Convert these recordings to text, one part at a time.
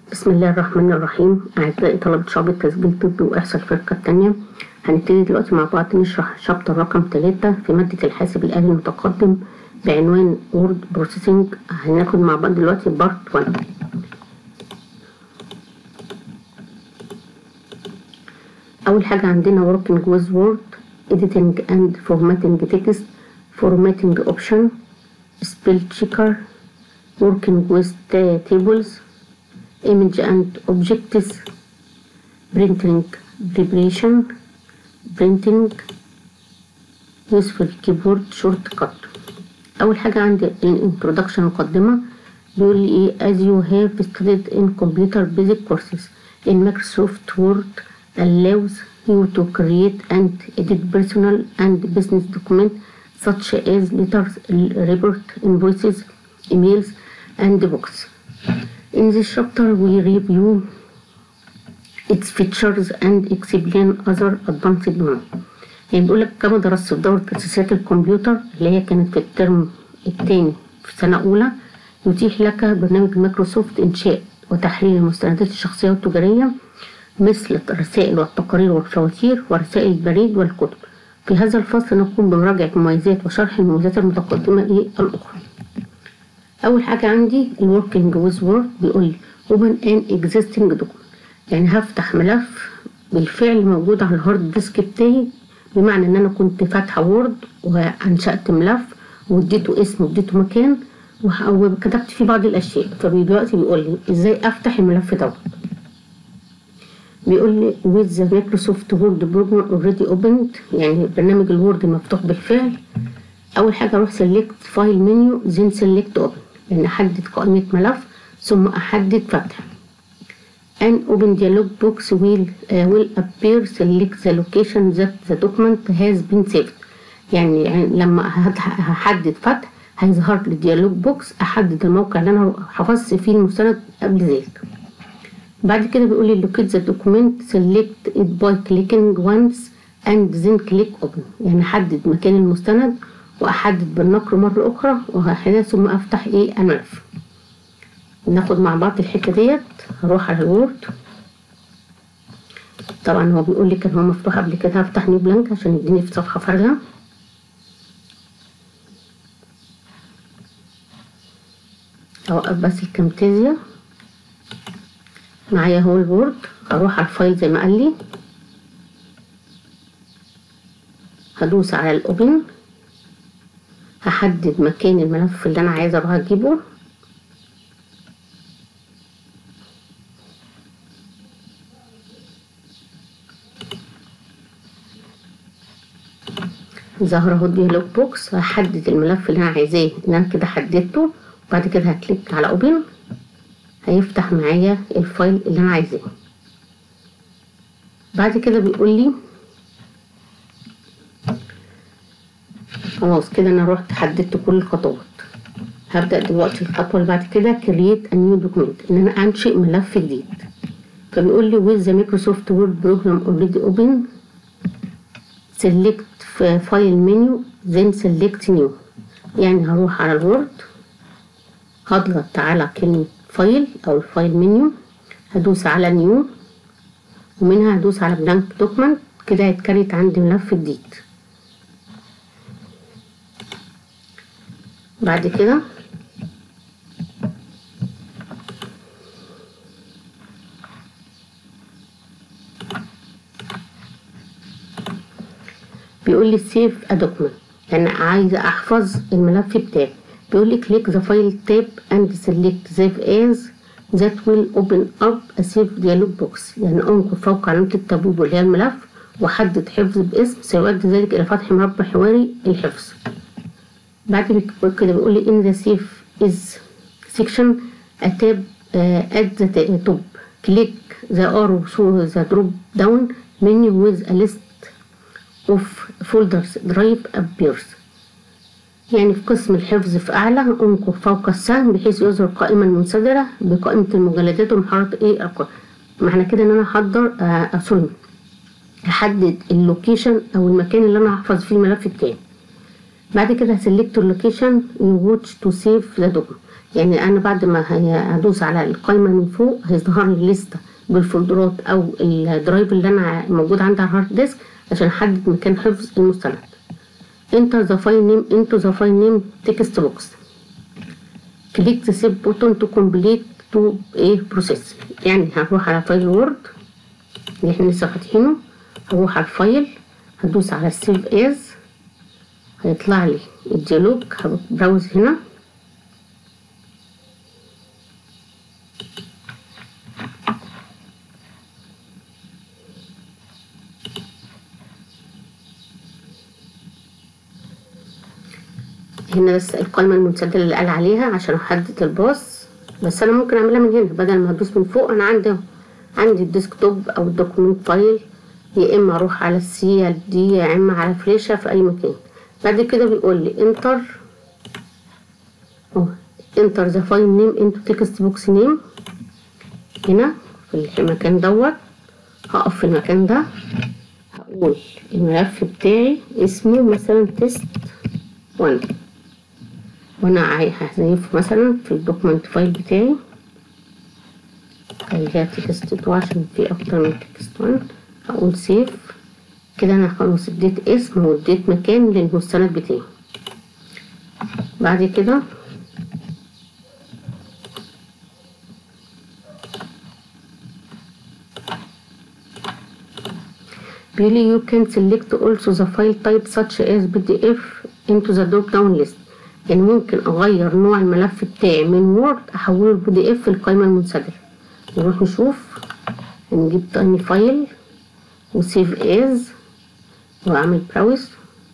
بسم الله الرحمن الرحيم أعزائي طلبة شعب تسجيل طبي وإحصاء الفرقة التانية هنبتدي دلوقتي مع بعض نشرح شابتر رقم تلاتة في مادة الحاسب الآلي المتقدم بعنوان وورد بروسيسنج هناخد مع بعض دلوقتي بارت 1 أول حاجة عندنا working with word editing and formatting text formatting option spell checker working with tables image and objects printing preparation printing useful keyboard shortcut أول حاجة عندي introduction مقدمة بيقول لي إيه as you have studied in computer basic courses in Microsoft Word allows you to create and edit personal and business documents such as letters, report, invoices, emails, and books. In this chapter, we review its features and explain other advanced ones. يعني بيقول لك كما درست في دورة أساسيات الكمبيوتر اللي هي كانت في الترم الثاني في سنة أولى يتيح لك برنامج مايكروسوفت إنشاء وتحرير المستندات الشخصية والتجارية مثل الرسائل والتقارير والفواتير ورسائل البريد والكتب في هذا الفصل نقوم بمراجعة مميزات وشرح المميزات المتقدمة إيه الأخرى أول حاجة عندي الوركينج ويز وورد بيقول لي open an existing document يعني هفتح ملف بالفعل موجود على الهارد ديسك بتاعي بمعنى ان انا كنت فاتحه وورد وانشأت ملف واديته اسم واديته مكان وكتبت فيه بعض الاشياء فدلوقتي بيقول لي ازاي افتح الملف دوت بيقول لي with the Microsoft Word program already opened يعني برنامج الوورد مفتوح بالفعل اول حاجه اروح select file menu then select open يعني احدد قائمه ملف ثم احدد فتح an open dialog box will uh, will appear select the location that the document has been saved يعني, يعني لما هحدد فتح هيظهر لي ديالوج بوكس احدد الموقع اللي انا حفظت فيه المستند قبل ذلك بعد كده بيقول لي locate the document select it by clicking once and then click open يعني احدد مكان المستند واحدد بالنقر مرة اخرى وهكذا ثم افتح ايه الملف ناخد مع بعض الحتة ديت هروح على الوورد طبعا هو بيقول لي كان هو مفتوح قبل كده هفتح نيو بلانك عشان يديني في صفحة فارغة اوقف بس الكامتازيا معايا هو الوورد هروح على الفايل زي ما قال لي هدوس على الاوبن هحدد مكان الملف اللي انا عايزه اروح اجيبه ظهر اهو الديالوج بوكس هحدد الملف اللي انا عايزاه ان انا كده حددته وبعد كده هكليك على اوبن هيفتح معايا الفايل اللي انا عايزاه بعد كده بيقول لي خلاص كده انا رحت حددت كل الخطوات هبدأ دلوقتي الخطوة اللي بعد كده create a new document ان انا انشئ ملف جديد فبيقول لي with the Microsoft Word program already open select file menu then select new يعني هروح على الوورد هضغط على كلمة فايل او الفايل منيو هدوس على نيو ومنها هدوس على بلانك دوكمنت كده هيتكريت عندي ملف جديد بعد كده بيقول لي سيف ا دوكمنت يعني عايزه احفظ الملف بتاعي بيقول لي click the file tab and select save as that will open up a save dialog box يعني انقر فوق علامة التبويب اللي هي الملف وحدد حفظ باسم سيؤدي ذلك الى فتح مربع حواري الحفظ بعد كده بيقول لي in the save is section a tab uh, at the top click the arrow through the drop down menu with a list of folders drive appears يعني في قسم الحفظ في أعلى انقر فوق السهم بحيث يظهر قائمة منسدرة بقائمة المجلدات ومحارة ايه القائمة معنى كده ان انا احضر آه سوري احدد اللوكيشن او المكان اللي انا هحفظ فيه الملف بتاعي بعد كده هسلكت اللوكيشن يو واتش تو سيف ذا دوكمنت يعني انا بعد ما هي- هدوس على القائمه من فوق هيظهر لي لسته بالفولدرات او الدرايف اللي انا موجود عندي على الهارد ديسك عشان احدد مكان حفظ المستند enter the file name into the file name text box click the save button to complete to a process يعني هروح على فايل وورد اللي احنا لسه فاتحينه هروح على الفايل هدوس على السيف از هيطلع لي الديالوج هبراوز هنا هنا بس القائمة المنسدلة اللي قال عليها عشان أحدد الباص بس أنا ممكن أعملها من هنا بدل ما أدوس من فوق أنا عندي عندي الديسكتوب أو الدوكيمنت فايل يا إما أروح على السي ال دي يا إما على فلاشة في أي مكان بعد كده بيقول لي انتر انتر ذا فايل نيم انتو تكست بوكس نيم هنا في المكان دوت هقف في المكان ده هقول الملف بتاعي اسمه مثلا تيست 1 وانا عاي- هزيفه مثلا في الدوكمنت فايل بتاعي خليها تكست 2 عشان في اكتر من تكست 1 هقول سيف كده انا خلاص اديت اسم واديت مكان للمستند بتاعي بعد كده بيقول لي you can select also the file type such as PDF into the drop down list يعني ممكن اغير نوع الملف بتاعي من وورد احوله ل PDF في القائمة المنسدلة نروح نشوف هنجيب تاني فايل وسيف از واعمل براوز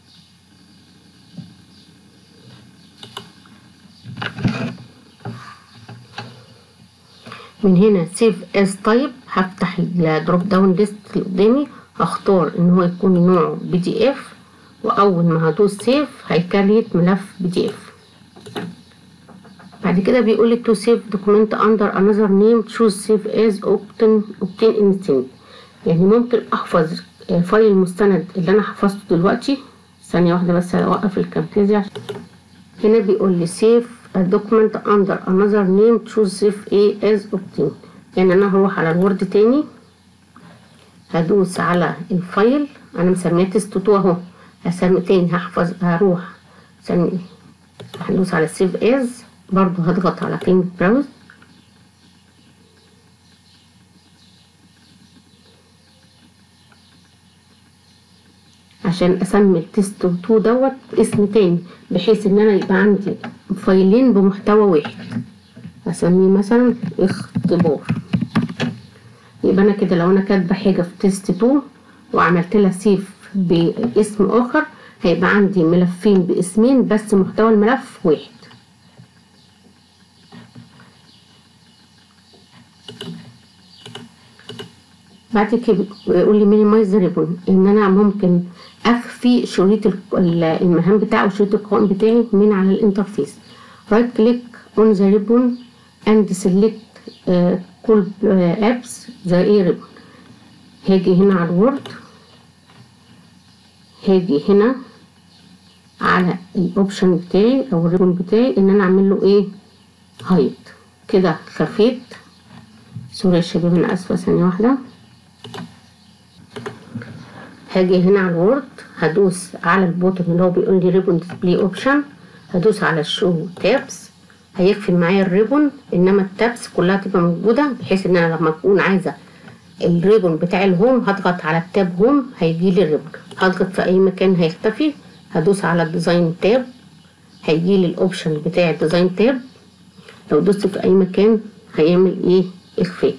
من هنا سيف از تايب هفتح الدروب داون ليست اللي قدامي هختار ان هو يكون نوعه بي دي اف واول ما هدوس سيف هيكريت ملف بي دي اف بعد كده بيقول لي to save document under another name choose save as obtain obtain instant يعني ممكن احفظ آه، فايل المستند اللي انا حفظته دلوقتي ثانية واحدة بس اوقف الكامتيزيا عشان هنا بيقول لي save a document under another name choose save a as obtain يعني انا هروح على الوورد تاني هدوس على الفايل انا مسميه تيست 2 اهو هسمي تاني هحفظ هروح سمي هدوس على سيف از برضو هضغط على كلمة براوز عشان اسمي التيست 2 دوت اسم تاني بحيث ان انا يبقى عندي فايلين بمحتوى واحد اسميه مثلا اختبار يبقى انا كده لو انا كاتبه حاجه في تيست 2 وعملت لها سيف باسم اخر هيبقى عندي ملفين باسمين بس محتوى الملف واحد بعد كده بيقول لي مينيمايز ريبون ان انا ممكن اخفي شريط ال- ال- المهام بتاعي وشريط القوائم بتاعي من على الانترفيس رايت كليك اون ذا ريبون اند سيلكت كل ابس ذا ايه ريبون هاجي هنا على الوورد هاجي هنا على الاوبشن بتاعي او الريبون بتاعي ان انا اعمل له ايه هايد كده خفيت سوري يا شباب انا اسفه ثانيه واحده هاجي هنا على الوورد هدوس على البوتن اللي هو بيقول لي ريبون ديسبلاي اوبشن هدوس على الشو تابس هيقفل معايا الريبون انما التابس كلها تبقى موجوده بحيث ان انا لما اكون عايزه الريبون بتاع الهوم هضغط على التاب هوم هيجي لي الريبون هضغط في اي مكان هيختفي هدوس على الديزاين تاب هيجي لي الاوبشن بتاع الديزاين تاب لو دوست في اي مكان هيعمل ايه اخفاء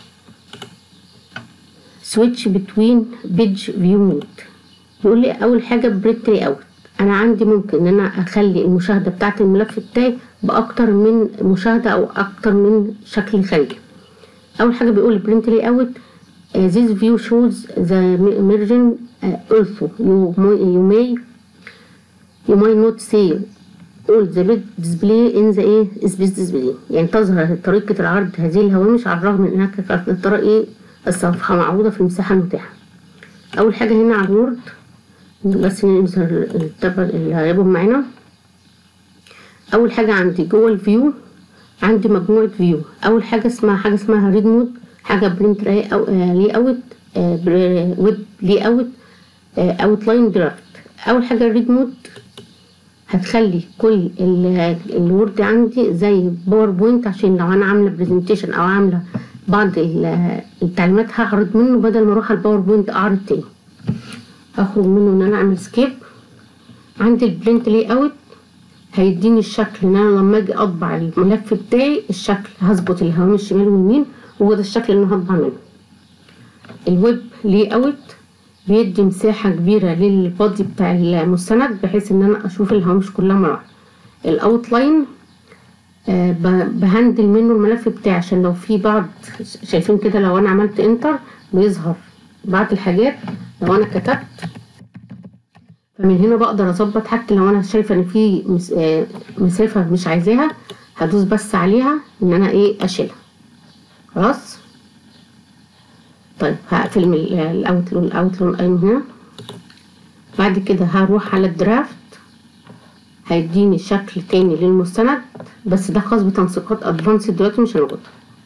switch between page view mode يقول لي اول حاجه برنت لاي اوت انا عندي ممكن ان انا اخلي المشاهده بتاعه الملف بتاعي باكتر من مشاهده او اكتر من شكل خارجي اول حاجه بيقول برنت لاي اوت this view shows the margin uh, also you may, you may you might not see all the bit display in the ايه space display يعني تظهر طريقة العرض هذه الهوامش على الرغم من انها كانت ترى ايه الصفحة معروضة في المساحة المتاحة أول حاجة هنا على الوورد بس نظهر التبع اللي هيبقوا معانا أول حاجة عندي جوه الفيو عندي مجموعة فيو أول حاجة اسمها حاجة اسمها ريد مود حاجة برنت أو لي أوت ويب لي أوت أوت لاين درافت أول حاجة الريد مود هتخلي كل ال- الوورد عندي زي باوربوينت عشان لو انا عامله برزنتيشن او عامله بعض ال- التعليمات هعرض منه بدل ما اروح على الباوربوينت اعرض تاني هخرج منه ان انا اعمل سكيب عندي البرنت لي اوت هيديني الشكل ان انا لما اجي اطبع الملف بتاعي الشكل هظبط الهوامش الشمال واليمين وهو ده الشكل اللي انا هطبع منه الويب لي اوت بيدي مساحة كبيرة للبادي بتاع المستند بحيث ان انا اشوف الهوامش كلها مرة واحدة الاوتلاين آه، ب- بهندل منه الملف بتاعي عشان لو في بعض شايفين كده لو انا عملت انتر بيظهر بعض الحاجات لو انا كتبت فمن هنا بقدر اظبط حتى لو انا شايفه ان في مس- آه، مسافه مش عايزاها هدوس بس عليها ان انا ايه اشيلها خلاص طيب هقفل من ال- الاوتلون الاوتلون اي من هنا بعد كده هروح على الدرافت هيديني شكل تاني للمستند بس ده خاص بتنسيقات ادفانس دلوقتي مش هناخدها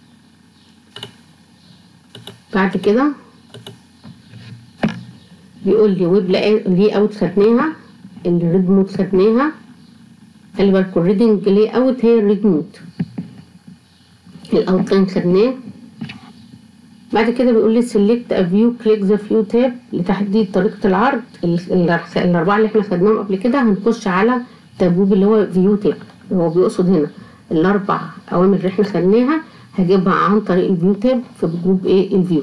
بعد كده بيقول لي ويب لي اوت خدناها الريد مود خدناها خلي بالكوا الريدنج لي اوت هي الريد مود الاوتلاين خدناه بعد كده بيقول لي select a view click the view tab لتحديد طريقة العرض ال- ال- الأربعة اللي احنا خدناهم قبل كده هنخش على تبويب اللي هو view tab هو بيقصد هنا الأربع أوامر اللي احنا خدناها هجيبها عن طريق الفيو تاب في جروب ايه الفيو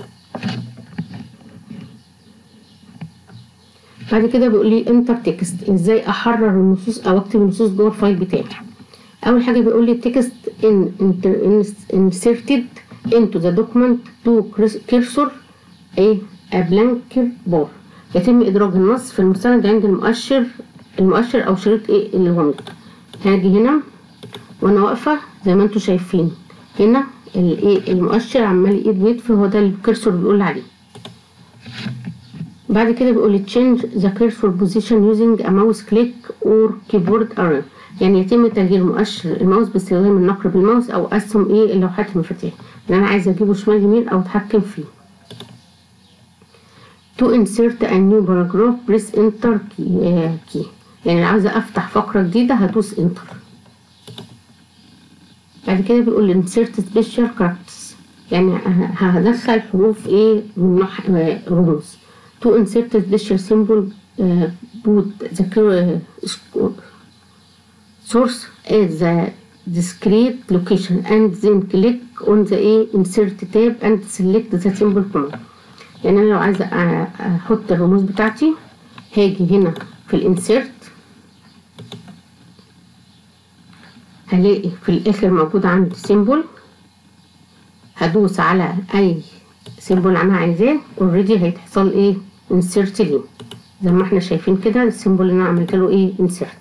بعد كده بيقول لي انتر تكست ازاي احرر النصوص او اكتب النصوص جوه الفايل بتاعي اول حاجه بيقول لي تكست ان inserted into the document to cursor ايه a blank bar يتم ادراج النص في المستند عند المؤشر المؤشر او شريط ايه الغمض هاجي هنا وانا واقفه زي ما انتم شايفين هنا الايه المؤشر عمال ايد ويدفي هو ده الكرسور بيقول عليه بعد كده بيقول لي change the cursor position using a mouse click or keyboard arrow يعني يتم تغيير مؤشر الماوس باستخدام النقر بالماوس او اسهم ايه اللوحات المفاتيح اللي انا عايزه اجيبه شمال يمين او اتحكم فيه to insert a new paragraph press enter key, آه key. يعني لو عايزه افتح فقره جديده هدوس انتر بعد كده بيقول لي insert special characters يعني ه- هدخل حروف ايه من نوع آه، رموز to insert special symbol uh, put the cur- uh, source at the discrete location and then click on the A insert tab and select the symbol command يعني انا لو عايزه أ- احط الرموز بتاعتي هاجي هنا في الانسيرت هلاقي في الاخر موجود عندي سيمبل هدوس على اي سيمبل انا عايزاه اوريدي هيتحصل ايه انسيرت ليه زي ما احنا شايفين كده السيمبل اللي انا عملت له ايه انسيرت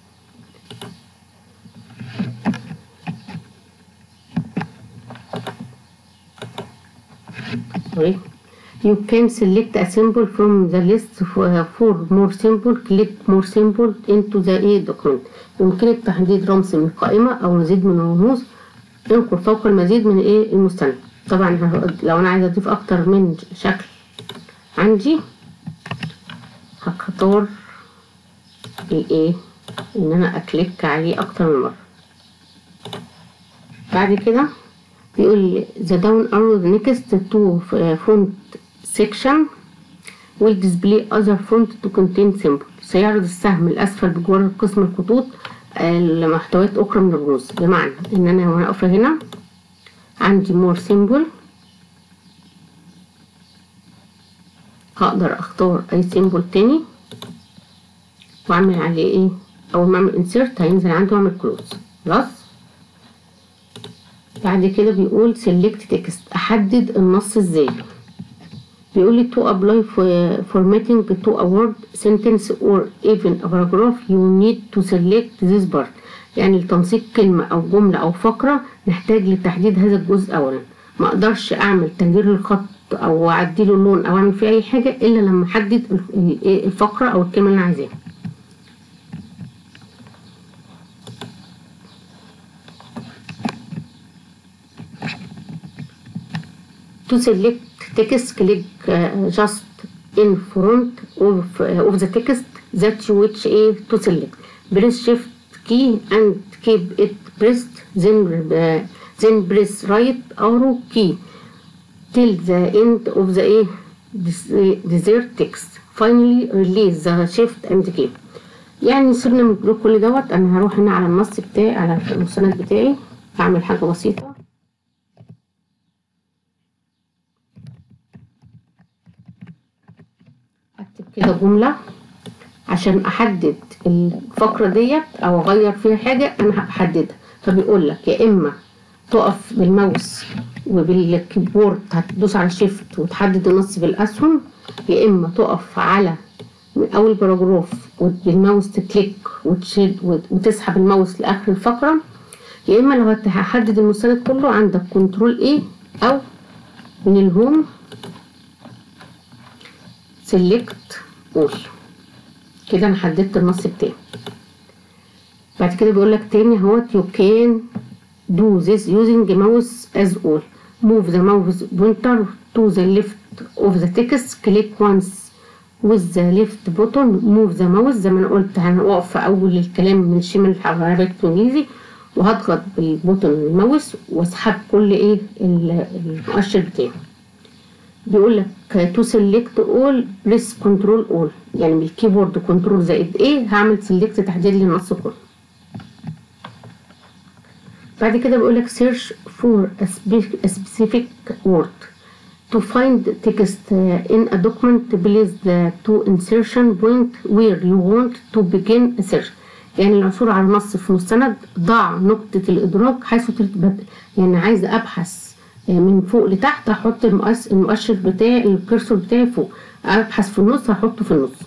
sorry you can select a symbol from the list for, for more symbol click more symbol into the A document يمكنك تحديد رمز من قائمة أو مزيد من الرموز انقل فوق المزيد من ايه المستند طبعا ه- لو انا عايزه اضيف اكتر من شكل عندي هختار الايه ان انا اكليك عليه اكتر من مره بعد كده بيقول لي the down arrow next to font section will display other font to contain symbol سيعرض السهم الأسفل بجوار قسم الخطوط آه، لمحتويات أخرى من الرموز بمعنى إن أنا وأنا واقفة هنا عندي more symbol هقدر أختار أي symbol تاني وأعمل عليه إيه أول ما أعمل insert هينزل عندي وأعمل close خلاص بعد كده بيقول select text أحدد النص إزاي بيقول لي to apply for formatting to a word sentence or even a paragraph you need to select this part يعني لتنسيق كلمة أو جملة أو فقرة نحتاج لتحديد هذا الجزء أولا ما أقدرش أعمل تغيير للخط أو أعدله اللون أو أعمل فيه أي حاجة إلا لما أحدد ال- ال- إيه الفقرة أو الكلمة اللي أنا عايزاها to select text click uh, just in front of, uh, of the text that you wish uh, to select press shift key and keep it pressed then uh, then press right arrow key till the end of the uh, des- desired text finally release the shift and key يعني سيبنا من كل دوت انا هروح هنا على النص بتاعي على المستند بتاعي هعمل حاجة بسيطة اكتب كده جملة عشان احدد الفقرة ديت او اغير فيها حاجة انا هحددها فبيقول لك يا اما تقف بالماوس وبالكيبورد هتدوس على شيفت وتحدد النص بالاسهم يا اما تقف على من اول باراجراف وبالماوس تكليك وتشد وتسحب الماوس لاخر الفقره يا اما لو هحدد المستند كله عندك كنترول ايه او من الهوم سيلكت اول كده انا حددت النص بتاعي بعد كده بيقول لك تاني اهوت you can do this using mouse as all move the mouse pointer to the left of the text click once with the left button move the mouse زي ما انا قلت هنقف في اول الكلام من الشمال الحرارات الانجليزي وهضغط بالبوتون الماوس واسحب كل ايه المؤشر بتاعي بيقول لك تو سيلكت اول بريس كنترول اول يعني بالكيبورد كنترول زائد ايه هعمل سيلكت تحديد للنص كله بعد كده بيقول لك search for a specific word to find text in a document place the to insertion point where you want to begin a search يعني العثور على نص في مستند ضع نقطة الإدراك حيث تريد بدء يعني عايزة أبحث من فوق لتحت هحط المؤشر بتاعي الكرسور بتاعي فوق أبحث في النص هحطه في النص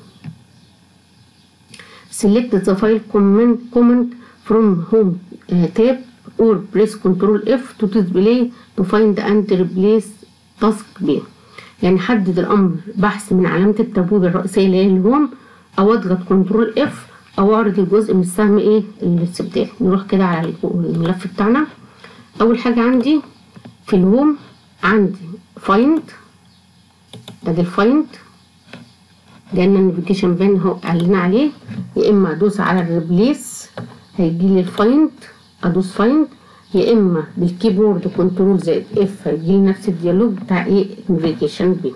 select the file comment, comment from home uh, tab or press control F to display to find and replace task B يعني حدد الأمر بحث من علامة التبويب الرئيسية اللي هي الهوم أو أضغط كنترول F أو أعرض الجزء من السهم إيه الاستبدال نروح كده على الملف بتاعنا أول حاجة عندي في الهوم عندي find ادي الفايند لان النافيجيشن بان اهو قالنا عليه يا اما ادوس على الريبليس هيجيلي الفايند ادوس فايند يا اما بالكيبورد كنترول زائد اف هيجيلي نفس الديالوج بتاع ايه النافيجيشن بان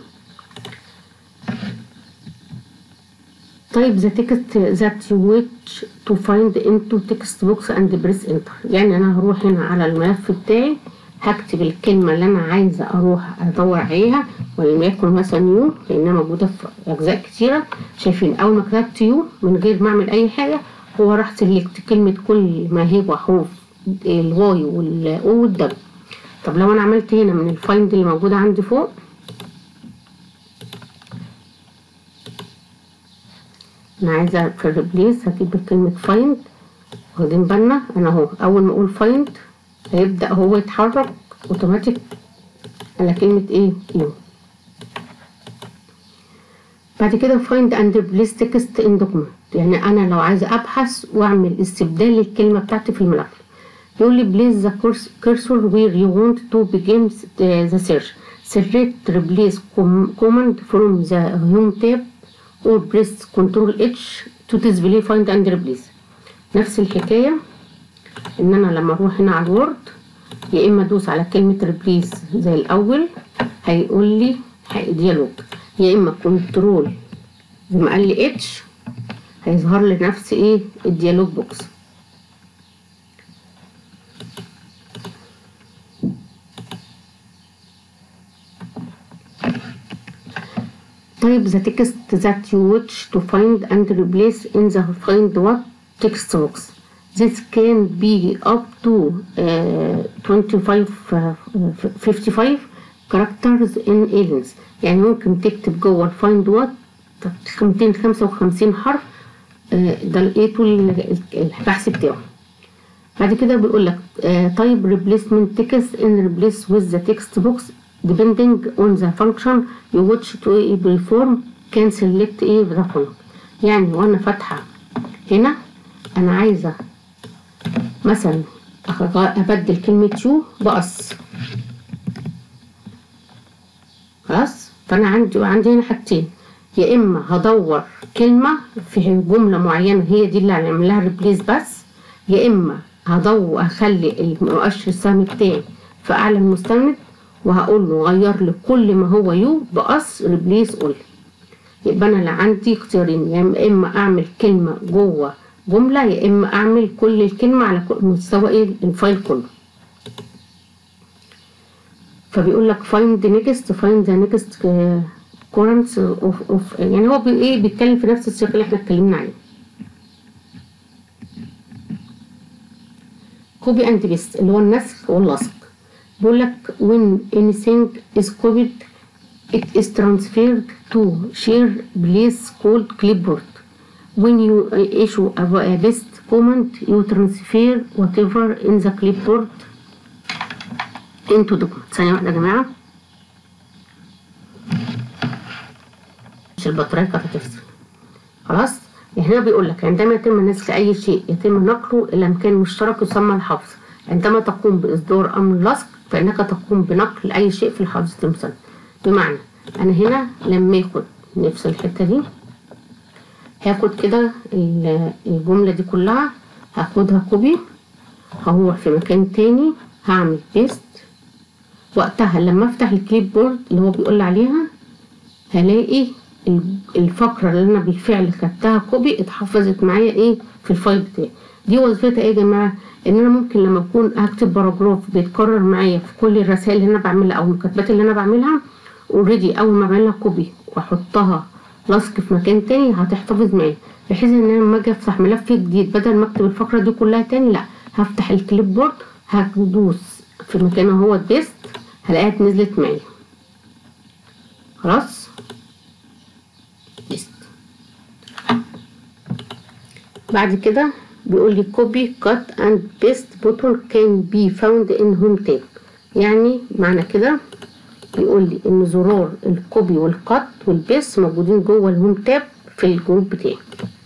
طيب the text that you wish to find into text box and press enter يعني انا هروح هنا على الملف بتاعي هكتب الكلمة اللي أنا عايزة أروح أدور عليها وليكن مثلا يو لأنها موجودة في أجزاء كتيرة شايفين أول ما كتبت يو من غير ما أعمل أي حاجة هو راح سلكت كلمة كل ما هي حروف الواي والأو والدبل طب لو أنا عملت هنا من الفايند اللي موجودة عندي فوق أنا عايزة في الريبليس هجيب كلمة فايند واخدين بالنا أنا أهو أول ما أقول فايند هيبدأ هو يتحرك اوتوماتيك على كلمة ايه يو بعد كده find and replace text in document يعني انا لو عايزة ابحث واعمل استبدال للكلمة بتاعتي في الملف يقول لي place the cursor where you want to begin the search select replace command from the home tab or press ctrl h to display find and replace نفس الحكاية ان انا لما اروح هنا على الوورد يا اما ادوس على كلمة ريبليس زي الاول هيقول لي ديالوج يا اما كنترول زي ما قال لي اتش هيظهر لي نفس ايه الديالوج بوكس طيب the text that you wish to find and replace in the find what text box this can be up to uh, 25 uh, 55 characters in aliens يعني ممكن تكتب جوه الفايند وات 255 حرف ده لقيته البحث بتاعه بعد كده بيقول لك type replacement text in replace with the text box depending on the function you wish to perform can select ايه the following يعني وانا فاتحه هنا انا عايزه مثلا ابدل كلمة يو بقص خلاص فانا عندي عندي هنا حاجتين يا اما هدور كلمه في جمله معينه هي دي اللي هنعمل لها ريبليس بس يا اما هدور اخلي المؤشر السهم بتاعي في اعلى المستند وهقول له غير لي كل ما هو يو باس ريبليس اول يبقى انا اللي عندي اختيارين يا اما اعمل كلمه جوه جمله يا اما اعمل كل الكلمه على مستوى ايه الفايل كله فبيقول لك find the next find the next currents of, of يعني هو بي ايه بيتكلم في نفس السياق اللي احنا اتكلمنا عليه copy and paste اللي هو النسخ واللصق بيقول لك when anything is copied it is transferred to share place called clipboard when you issue a paste command you transfer whatever in the clipboard into document ثانية واحدة يا جماعة مش البطارية كانت هتفصل خلاص يعني هنا بيقول لك عندما يتم نسخ أي شيء يتم نقله إلى مكان مشترك يسمى الحافظ عندما تقوم بإصدار أمر لصق فإنك تقوم بنقل أي شيء في الحافظة المسند بمعنى أنا هنا لما آخد نفس الحتة دي هاخد كده الجملة دي كلها هاخدها كوبي هروح في مكان تاني هعمل بيست وقتها لما افتح الكليب بورد اللي هو بيقول عليها هلاقي الفقرة اللي انا بالفعل خدتها كوبي اتحفظت معايا ايه في الفايل بتاعي دي وظيفتها ايه يا جماعة ان انا ممكن لما اكون هكتب باراجراف بيتكرر معايا في كل الرسائل اللي انا بعملها او المكاتبات اللي انا بعملها اوريدي اول ما اعملها كوبي واحطها لصق في مكان تاني هتحتفظ معايا بحيث ان انا لما اجي افتح ملف جديد بدل ما اكتب الفقرة دي كلها تاني لا هفتح الكليب بورد هدوس في مكان هو بيست هلاقيها نزلت معايا خلاص بيست بعد كده بيقول لي كوبي كات اند بيست بوتون كان بي فاوند ان هوم تاب يعني معنى كده بيقول لي ان زرار الكوبي والكات والبيست موجودين جوه الهوم تاب في الجروب بتاعي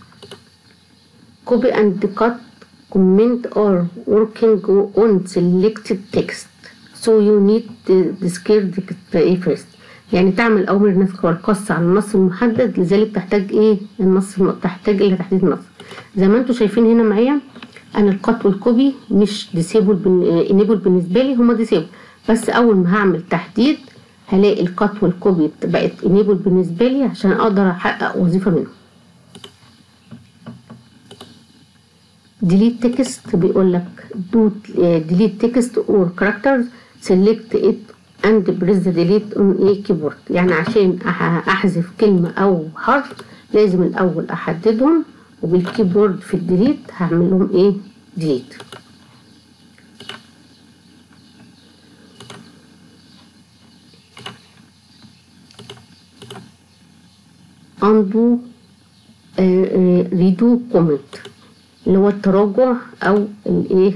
كوبي اند كات comment are working on selected text so you need to discard the first يعني تعمل أوامر النسخ والقص على النص المحدد لذلك تحتاج إيه النص تحتاج إلى تحديد النص زي ما انتم شايفين هنا معايا أنا القط والكوبي مش ديسيبل انيبل بالنسبة لي هما ديسيبل بس أول ما هعمل تحديد هلاقي القط والكوبي بقت انيبل بالنسبة لي عشان أقدر أحقق وظيفة منهم delete text بيقول لك do delete text or characters select it and press the delete on a keyboard يعني عشان احذف كلمة او حرف لازم الاول احددهم وبالكيبورد في الديليت هعمل لهم ايه ديليت undo redo comment اللي هو التراجع او الايه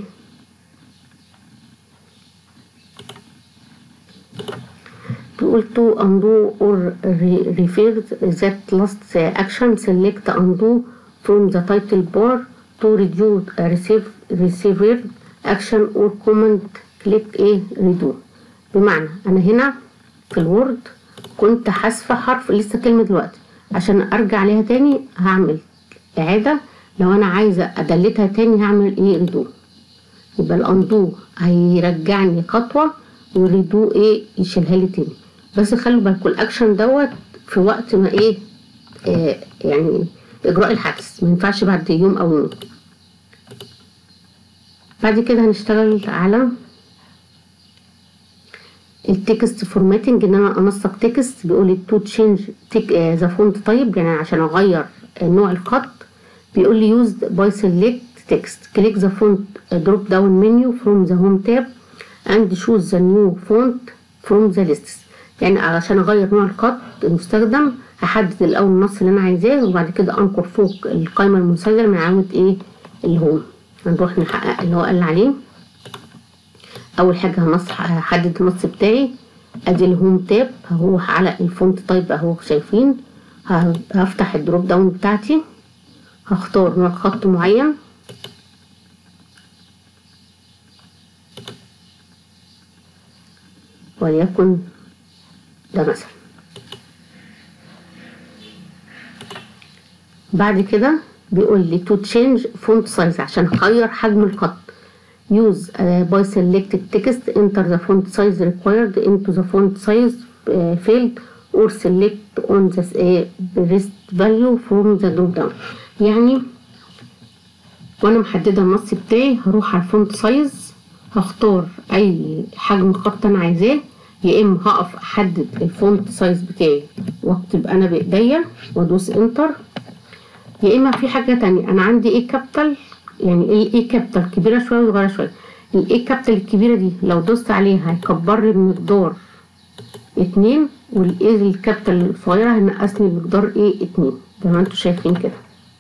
بيقول to undo or reverse that last action select undo from the title bar to reduce a receive receiver action or command click ايه redo بمعنى انا هنا في الوورد كنت حاسفة حرف لسه كلمة دلوقتي عشان ارجع عليها تاني هعمل اعادة لو انا عايزة ادلتها تاني هعمل ايه ريدو يبقى الاندو هيرجعني خطوة والريدو ايه يشيلها لي تاني بس خلوا بالكم الاكشن دوت في وقت ما ايه آه يعني اجراء الحدث ما ينفعش بعد يوم او يوم بعد كده هنشتغل على التكست فورماتنج ان انا انسق تكست بيقول لي تو تشينج ذا فونت تايب يعني عشان اغير نوع الخط بيقول لي used by select text click the font drop down menu from the home tab and choose the new font from the list يعني علشان اغير نوع الخط المستخدم هحدد الاول النص اللي انا عايزاه وبعد كده انقر فوق القائمه المنسجله من علامه ايه الهوم هنروح نحقق اللي هو قال عليه اول حاجه هنص هحدد النص بتاعي ادي الهوم تاب هروح على الفونت تايب اهو شايفين هفتح الدروب داون بتاعتي هختار نوع خط معين وليكن ده مثلا بعد كده بيقول لي to change font size عشان اغير حجم الخط use uh, by selected text enter the font size required into the font size uh, field or select on the uh, best value from the drop down يعني وانا محدده النص بتاعي هروح على الفونت سايز هختار اي حجم خط انا عايزاه يا اما هقف احدد الفونت سايز بتاعي واكتب انا بايديا وادوس انتر يا اما في حاجه تانية انا عندي ايه كابيتال يعني الايه كابيتال كبيره شويه وصغيره شويه الايه كابيتال الكبيره دي لو دوست عليها هيكبر لي بمقدار اتنين والايه الكابيتال الصغيره هينقص لي بمقدار ايه اتنين زي ما انتوا شايفين كده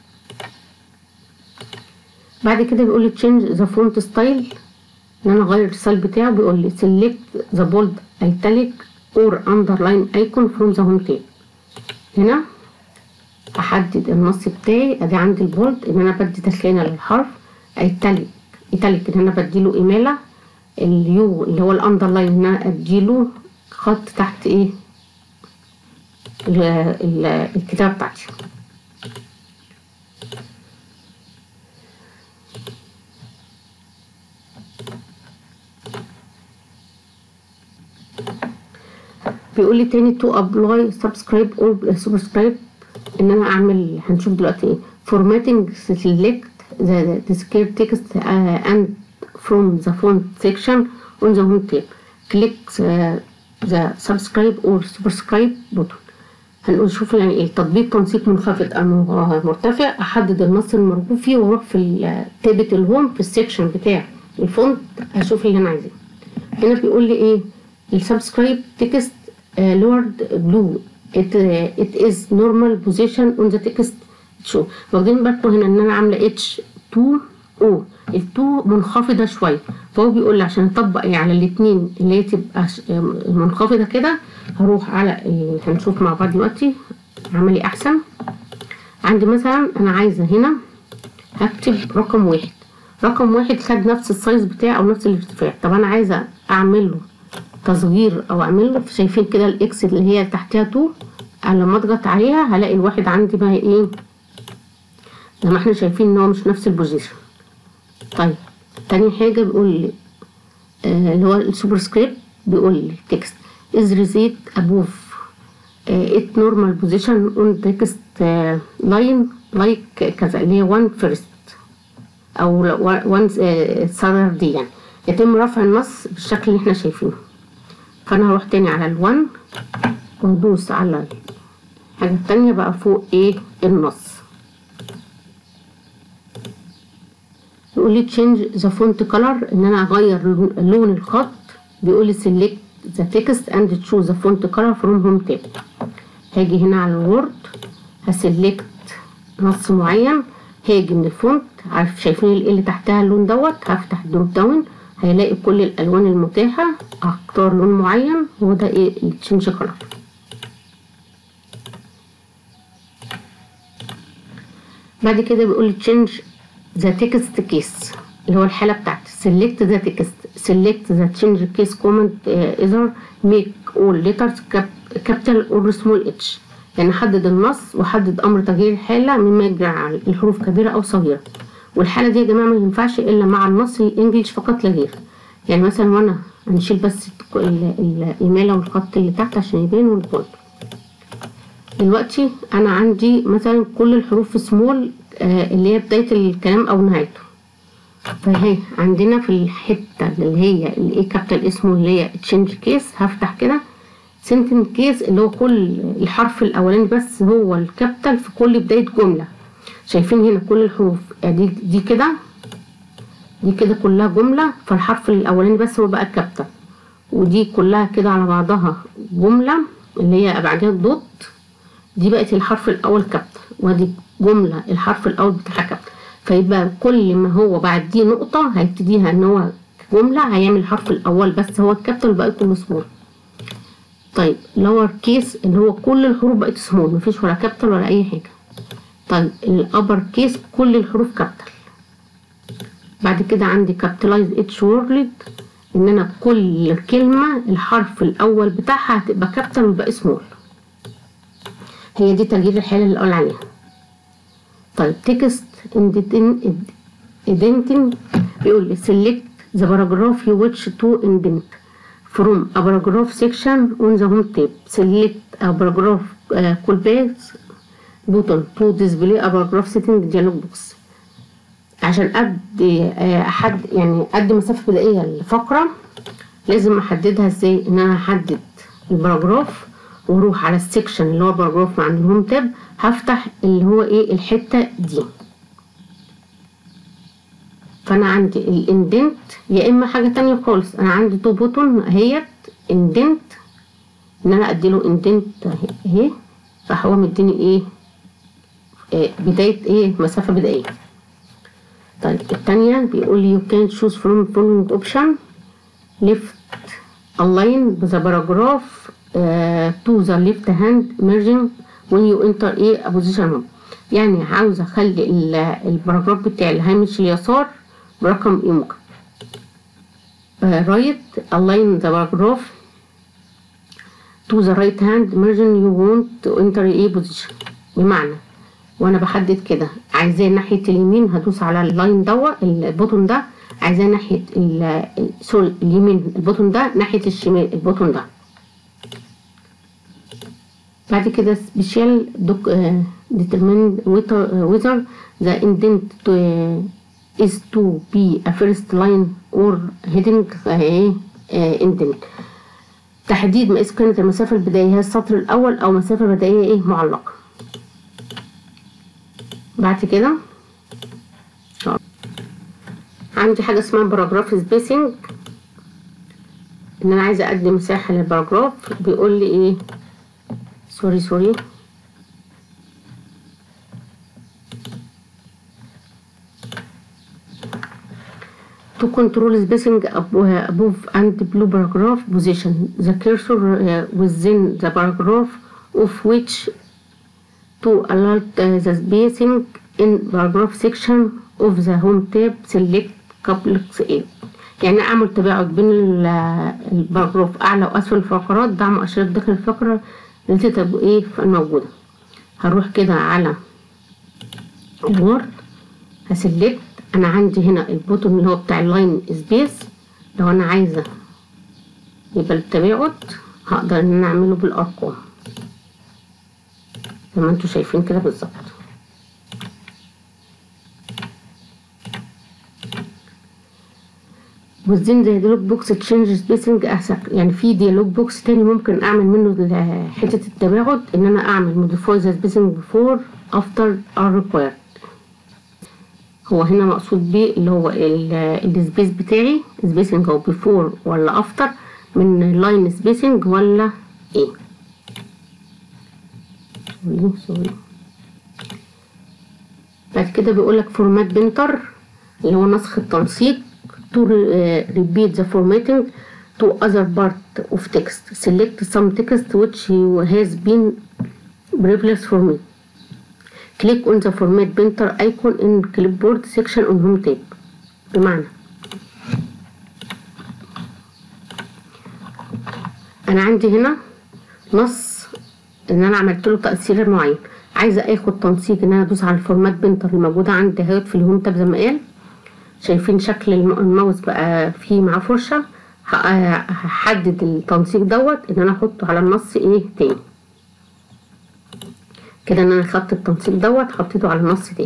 بعد كده بيقول لي change the font style ان انا اغير الستايل بتاعه بيقول لي select the bold italic or underline icon from the home tab هنا احدد النص بتاعي ادي عندي البولد ان انا بدي تسخينه للحرف ايتاليك ايتاليك ان انا بديله اماله اليو اللي هو الاندرلاين ان انا اديله خط تحت ايه ال- ال- الكتابه بتاعتي بيقول لي تاني تو ابلاي سبسكرايب اور سبسكرايب ان انا اعمل هنشوف دلوقتي ايه فورماتنج سيلكت ذا ديسكير تكست اند فروم ذا فونت سيكشن اون ذا هوم تاب كليك ذا سبسكرايب اور سبسكرايب بوتون هنقول شوف يعني ايه تطبيق تنسيق منخفض او مرتفع احدد النص المرغوب فيه واروح في ال- تابة الهوم في السيكشن بتاع الفونت اشوف اللي انا عايزاه هنا بيقول لي ايه السبسكرايب تكست لورد بلو it, uh, it is normal position on the text شو واخدين بالكم هنا ان انا عامله اتش 2 او ال 2 منخفضه شويه فهو بيقول لي عشان اطبق ايه على الاثنين اللي هي تبقى ش- منخفضه كده هروح على ال- هنشوف مع بعض دلوقتي عملي احسن عندي مثلا انا عايزه هنا هكتب رقم واحد رقم واحد خد نفس السايز بتاعي او نفس الارتفاع طب انا عايزه اعمل له تصغير او اعمل له شايفين كده الاكس اللي هي تحتها 2 أنا لما اضغط عليها هلاقي الواحد عندي بقى ايه زي ما احنا شايفين ان هو مش نفس البوزيشن طيب تاني حاجة بيقول لي آه اللي هو السوبر سكريبت بيقول لي تكست is reset above uh, it normal position on text uh, line like كذا اللي هي one first او one uh, دي يعني يتم رفع النص بالشكل اللي احنا شايفينه فانا هروح تاني على الوان وندوس على الحاجة التانية بقى فوق ايه النص يقول لي change the font color ان انا اغير لون- لون الخط بيقول لي select the text and choose the font color from home tab هاجي هنا على الوورد هسلكت نص معين هاجي من الفونت عارف شايفين ال اللي تحتها اللون دوت هفتح دروب داون هيلاقي كل الالوان المتاحه هختار لون معين هو ده ايه التشينج كلر بعد كده بيقول لي change the text case اللي هو الحالة بتاعتي select the text select the change case command uh, either make all letters cap- capital or small h يعني حدد النص وحدد امر تغيير الحالة مما يجعل الحروف كبيرة او صغيرة والحالة دي يا جماعة ما ينفعش الا مع النص الانجليش فقط لا غير يعني مثلا وانا هنشيل بس ال- ال- الإمالة والخط اللي تحت عشان يبان والبولد دلوقتي انا عندي مثلا كل الحروف سمول آه اللي هي بداية الكلام او نهايته فهي عندنا في الحتة اللي هي الايه كابيتال اسمه اللي هي تشينج كيس هفتح كده سنتن كيس اللي هو كل الحرف الاولاني بس هو الكابيتال في كل بداية جملة شايفين هنا كل الحروف دي دي كده دي كده كلها جملة فالحرف الاولاني بس هو بقى الكابيتال ودي كلها كده على بعضها جملة اللي هي بعدها الدوت دي بقت الحرف الاول كابيتال وادي جمله الحرف الاول بتاعها كابيتال فيبقى كل ما هو بعد دي نقطه هيبتديها ان هو جمله هيعمل الحرف الاول بس هو الكابيتال والباقي كله سمول طيب لور كيس اللي هو كل الحروف بقت سمول مفيش ولا كابيتال ولا اي حاجه طيب الابر كيس كل الحروف كابيتال بعد كده عندي كابيتالايز اتش وورد ان انا كل كلمه الحرف الاول بتاعها هتبقى كابيتال والباقي سمول هي دي تغيير الحالة اللي قال عليها طيب تكست اندنتنج بيقول لي select the paragraph you wish to indent from a paragraph section on the home tab select a paragraph uh, callbacks button to display a paragraph setting dialog box عشان ادي آه، احد يعني ادي مسافه بدائيه للفقره لازم احددها ازاي ان انا احدد الباراجراف واروح على السكشن اللي هو الباراجراف عند الهوم تاب هفتح اللي هو ايه الحته دي فانا عندي الاندنت يا اما حاجه تانية خالص انا عندي تو بوتون اهيت اندنت ان انا اديله اندنت اهي فهو مديني ايه آه، بدايه ايه مسافه بدائيه طيب التانية بيقول لي you can choose from following option left align the paragraph uh, to the left hand merging when you enter a position home يعني عاوز اخلي ال- الباراجراف بتاعي الهامش اليسار برقم ايه ممكن uh, right align the paragraph to the right hand margin you want to enter a position بمعنى وانا بحدد كده عايزاه ناحيه اليمين هدوس على اللاين دوت البوتون ده عايزاه ناحيه ال- ال- سوري اليمين البوتون ده ناحيه الشمال البوتون ده بعد كده سبيشال دوك determine whether whether the indent to, is to be a first line or heading ايه indent تحديد ما إذا كانت المسافة البدائية هي السطر الأول أو مسافة بدائية إيه معلقة بعد كده آه. عندي حاجة اسمها باراجراف سبيسنج إن أنا عايزة أدي مساحة للباراجراف بيقول لي إيه سوري سوري to control spacing ab- above and below paragraph position the cursor uh, within the paragraph of which to alert uh, the spacing in paragraph section of the home tab select complex A يعني اعمل تباعد بين ال- الباراجراف اعلى واسفل الفقرات ضع مؤشرات داخل الفقره التي تبقى ايه موجوده هروح كده على الوورد هسلكت انا عندي هنا البوتون اللي هو بتاع اللاين سبيس لو انا عايزه يبقى التباعد هقدر ان انا اعمله بالارقام زي ما انتوا شايفين كده بالظبط within the dialog box change spacing احسن يعني في dialog box تاني ممكن اعمل منه ال- حتة التباعد ان انا اعمل modify the spacing before after are required هو هنا مقصود بيه اللي هو السبيس بتاعي سبيسنج او بيفور ولا افتر من لاين سبيسنج ولا ايه سوري سوري بعد كده بيقولك فورمات بنتر اللي هو نسخ التنسيق to re- uh, repeat the formatting to other part of text select some text which has been previous format click on the format printer icon in clipboard section on home tab بمعنى انا عندي هنا نص ان انا عملت له تأثير معين عايزه اخد تنسيق ان انا ادوس على الفورمات بنتر الموجوده عندي اهوت في الهوم تاب زي ما قال شايفين شكل الم- الماوس بقى فيه معاه فرشه ه- هحدد التنسيق دوت ان انا احطه على النص ايه تاني كده ان انا خدت التنسيق دوت حطيته على النص تاني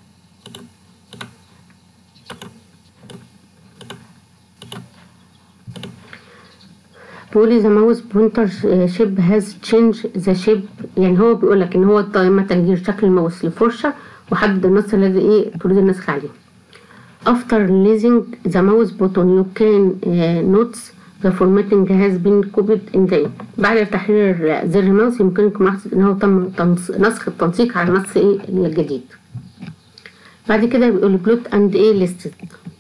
بيقولي ذا ماوس بوينتر شيب هاز تشينج ذا شيب يعني هو بيقولك ان هو تم تغيير شكل الماوس لفرشة وحدد النص الذي ايه تريد النسخ عليه after releasing the mouse button you can uh, notice the formatting has been copied in the بعد تحرير زر الماوس يمكنكم ملاحظة ان هو تم تنص... نسخ التنسيق على النص ايه الجديد بعد كده بيقول بلوت اند ايه ليستد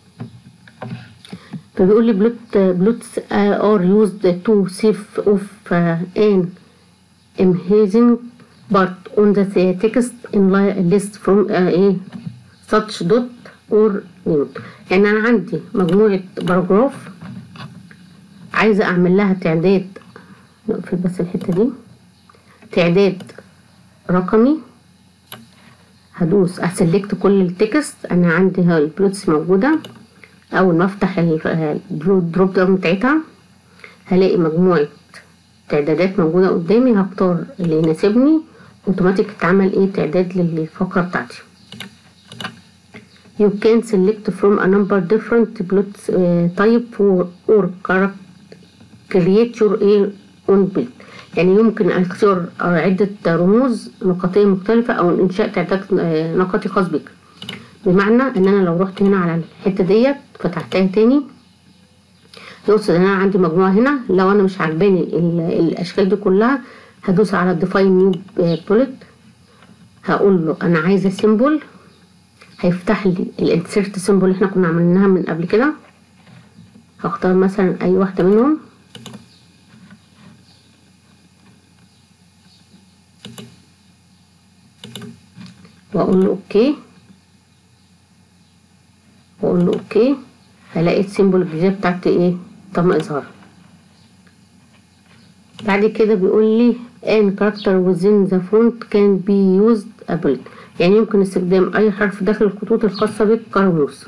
فبيقول لي بلوت بلوتس ار يوزد تو سيف اوف ان امهيزنج بارت اون ذا تكست ان ليست فروم ايه such dot or node يعني انا عندي مجموعة باراجراف عايزة اعمل لها تعداد نقفل بس الحتة دي تعداد رقمي هدوس اسلكت كل التكست انا عندي البلوتس موجوده اول ما افتح الدروب داون بتاعتها هلاقي مجموعه تعدادات موجوده قدامي هختار اللي يناسبني اوتوماتيك اتعمل ايه تعداد للفقره بتاعتي you can select from a number different plot uh, type or, or create your own build يعني يمكن اختيار عدة رموز نقطية مختلفة او انشاء تعداد نقطي خاص بك بمعنى ان انا لو رحت هنا على الحتة ديت فتحتها تاني يقصد ان انا عندي مجموعة هنا لو انا مش عاجباني الاشكال دي كلها هدوس على define new bullet هقول له انا عايزة سيمبل هيفتح لي الانسيرت سيمبل اللي احنا كنا عملناها من قبل كده هختار مثلا اي واحدة منهم واقول له اوكي واقول له اوكي هلاقي السيمبل الجديدة بتاعتي ايه تم اظهارها بعد كده بيقول لي ان character within the font can be used ability يعني يمكن استخدام اي حرف داخل الخطوط الخاصة بك كرموز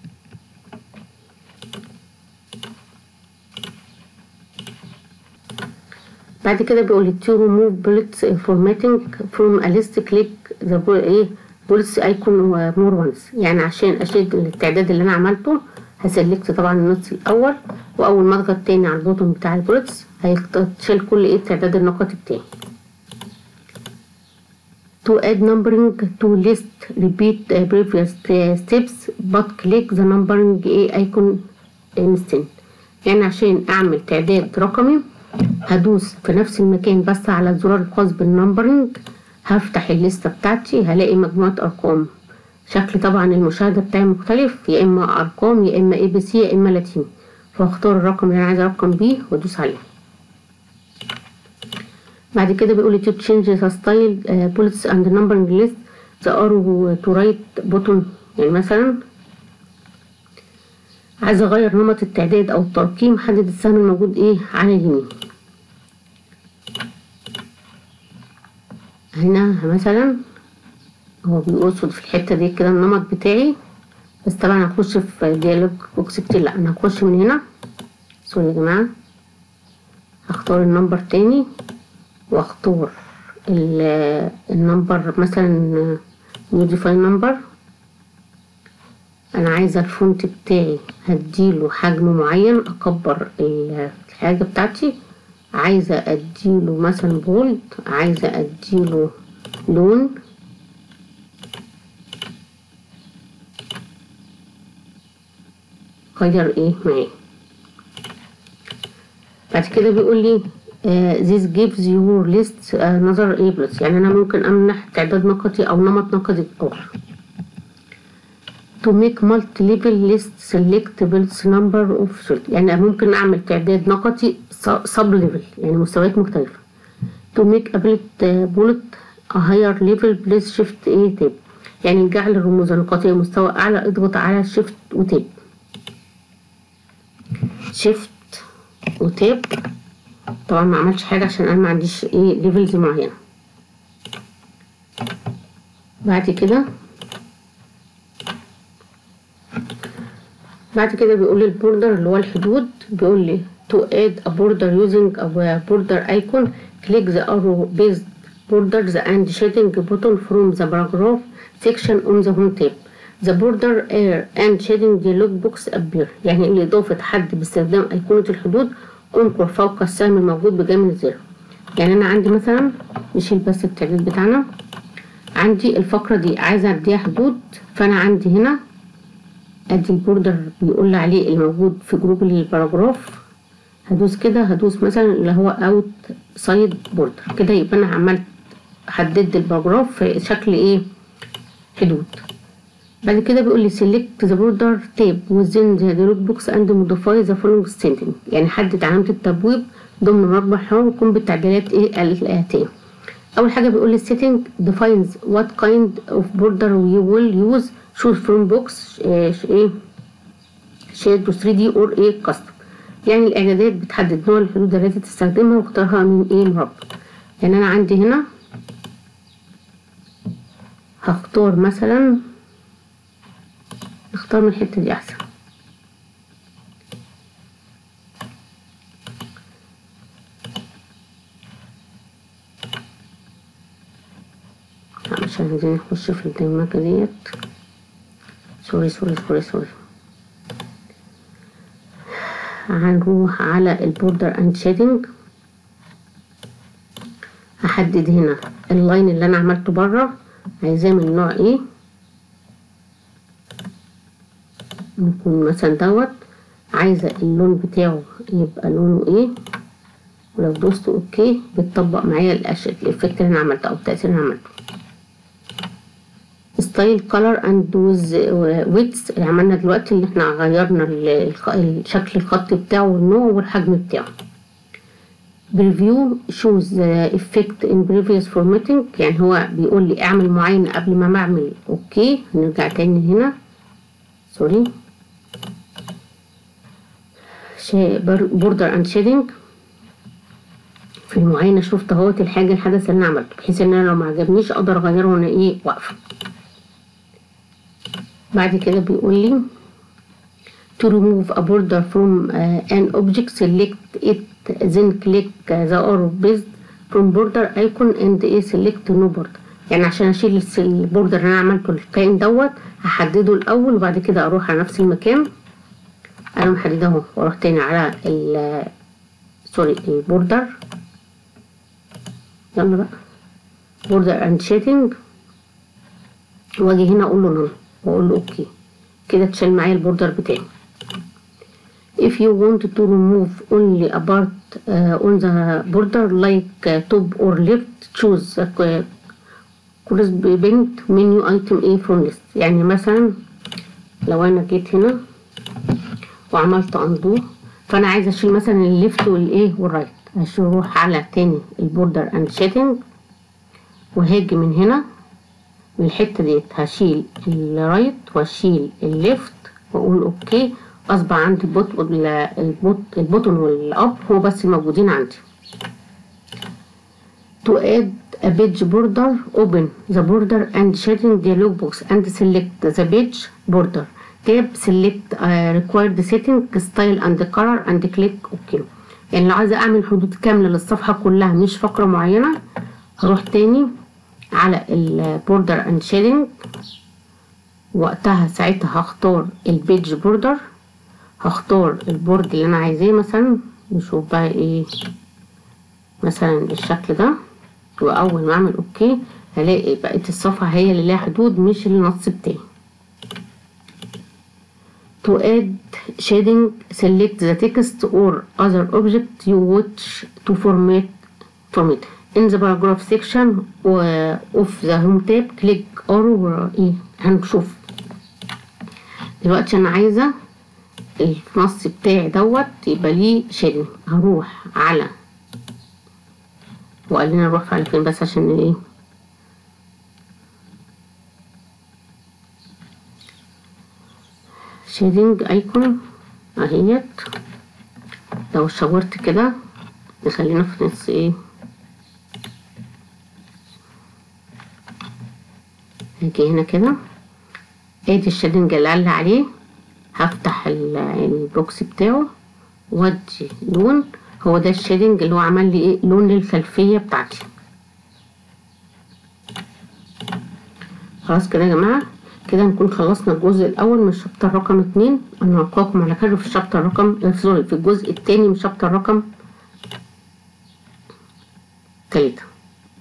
بعد كده بيقول لي to remove bullets formatting from a list click the ايه bullets icon more once يعني عشان اشيل التعداد اللي انا عملته هسلكت طبعا النص الاول واول ما اضغط تاني على البوتون بتاع البولتس هيتشال كل ايه التعداد النقطي بتاعي to add numbering to list repeat uh, previous steps but click the numbering icon instant يعني عشان اعمل تعداد رقمي هدوس في نفس المكان بس على الزرار الخاص بالنمبرنج هفتح الليستة بتاعتي هلاقي مجموعة ارقام شكل طبعا المشاهدة بتاعي مختلف يا اما ارقام يا اما اي بي سي يا اما لاتيني فاختار الرقم اللي انا عايزة ارقم بيه وادوس عليه بعد كده بيقول لي to change the style uh, bullets and numbering list the arrow to right button يعني مثلا عايزة اغير نمط التعداد او الترقيم حدد السهم الموجود ايه على اليمين هنا مثلا هو بيقصد في الحتة دي كده النمط بتاعي بس طبعا هخش في ديالوج بوكس كتير لا انا هخش من هنا سوري يا جماعة هختار النمبر تاني واختار النمبر مثلا نيو ديفاين نمبر انا عايزة الفونت بتاعي هديله حجم معين اكبر الحاجة بتاعتي عايزة اديله مثلا بولد عايزة اديله لون غير ايه معاه بعد كده بيقول لي uh, this gives your list another able's يعني انا ممكن امنح تعداد نقطي او نمط نقطي اخر to make multi-level list select bullets number of field يعني ممكن اعمل تعداد نقطي sub level يعني مستويات مختلفة to make a bullet uh, bullet a higher level please shift a tab يعني جعل الرموز النقطية مستوى اعلى اضغط على shift وتاب shift وتاب طبعا ما عملتش حاجة عشان انا ما عنديش ايه ليفلز معينة بعد كده بعد كده بيقول لي البوردر اللي هو الحدود بيقول لي to add a border using a border icon click the arrow based borders and shading button from the paragraph section on the home tab the border air and shading dialog box appear يعني لإضافة حد باستخدام أيقونة الحدود انقر فوق السهم الموجود بجانب الزر يعني أنا عندي مثلا نشيل بس التعديل بتاعنا عندي الفقرة دي عايزة أديها حدود فأنا عندي هنا ادي البوردر بيقول لي عليه الموجود في جروب الباراجراف هدوس كده هدوس مثلا اللي هو اوت سايد بوردر كده يبقى انا عملت حددت الباراجراف في شكل ايه حدود بعد كده بيقول لي select the border tab within the dialog box and modify the following sentence يعني حدد علامة التبويب ضمن مربع حوار وقم بالتعديلات ايه الآتية أول حاجة بيقول لي setting defines what kind of border you will use choose from box ايه shade 3D or ايه custom يعني الإعدادات بتحدد نوع الحدود التي تستخدمها واختارها من ايه مربع يعني أنا عندي هنا هختار مثلا نختار من الحتة دي احسن لا مش عايزين نخش في الدماغة ديت سوري سوري سوري سوري هنروح على البوردر اند شيدنج هحدد هنا اللاين اللي انا عملته بره عايزاه من نوع ايه نكون مثلا دوت عايزة اللون بتاعه يبقى لونه ايه ولو دوست اوكي بتطبق معايا الأش- الافكت اللي انا عملته او التأثير اللي انا عملته ستايل كولر اند ويز ويتس اللي عملنا دلوقتي اللي احنا غيرنا ال- الخ- الشكل الخط بتاعه والنوع والحجم بتاعه بريفيو شوز افكت ان بريفيوس فورماتنج يعني هو بيقول لي اعمل معاينة قبل ما اعمل اوكي نرجع تاني هنا سوري بوردر اند شيدنج في المعاينة شفت اهوت الحاجة الحدث اللي انا عملته بحيث ان انا لو ما عجبنيش اقدر اغيره وانا ايه واقفة بعد كده بيقول لي to remove a border from uh, an object select it then click the arrow based from border icon and ايه select no border يعني عشان اشيل الس- البوردر اللي انا عملته الكائن دوت هحدده الاول وبعد كده اروح على نفس المكان انا محدده اهو واروح تاني على ال سوري البوردر يلا بقى بوردر اند شيدنج واجي هنا اقول له نون واقول له اوكي كده اتشال معايا البوردر بتاعي if you want to remove only a part uh, on the border like uh, top or left choose the co- corresponding menu item A from list يعني مثلا لو انا جيت هنا وعملت undo فانا عايزه اشيل مثلا الليفت والايه والرايت هروح على تاني البوردر اند شيدنج وهاجي من هنا من الحته ديت هشيل الرايت واشيل الليفت واقول اوكي اصبح عندي البوت البوت البوتون والاب هو بس الموجودين عندي to add a page border open the border and shading dialog box and select the page border tab select uh, required setting style and color and click ok يعني لو عايزه اعمل حدود كامله للصفحه كلها مش فقره معينه هروح تاني على البوردر اند شيدنج وقتها ساعتها هختار البيج بوردر هختار البورد اللي انا عايزاه مثلا نشوف بقى ايه مثلا الشكل ده واول ما اعمل اوكي هلاقي بقيت الصفحه هي اللي ليها حدود مش النص بتاعي to add shading select the text or other object you wish to format format in the paragraph section of the home tab click arrow ايه هنشوف دلوقتي انا عايزه النص بتاعي دوت يبقى ليه شادنج هروح على وقال لنا نروح على فين بس عشان ايه شيدنج ايكون اهيت لو شاورت كده نخلينا في نص ايه هاجي هنا كده ادي الشيدنج اللي قال عليه هفتح البوكس بتاعه وادي لون هو ده الشيدنج اللي هو عمل لي ايه لون للخلفيه بتاعتي خلاص كده يا جماعه كده نكون خلصنا الجزء الاول من الشابتر رقم اتنين انا هلقاكم على خير في الشابتر رقم سوري في الجزء التاني من شابتر رقم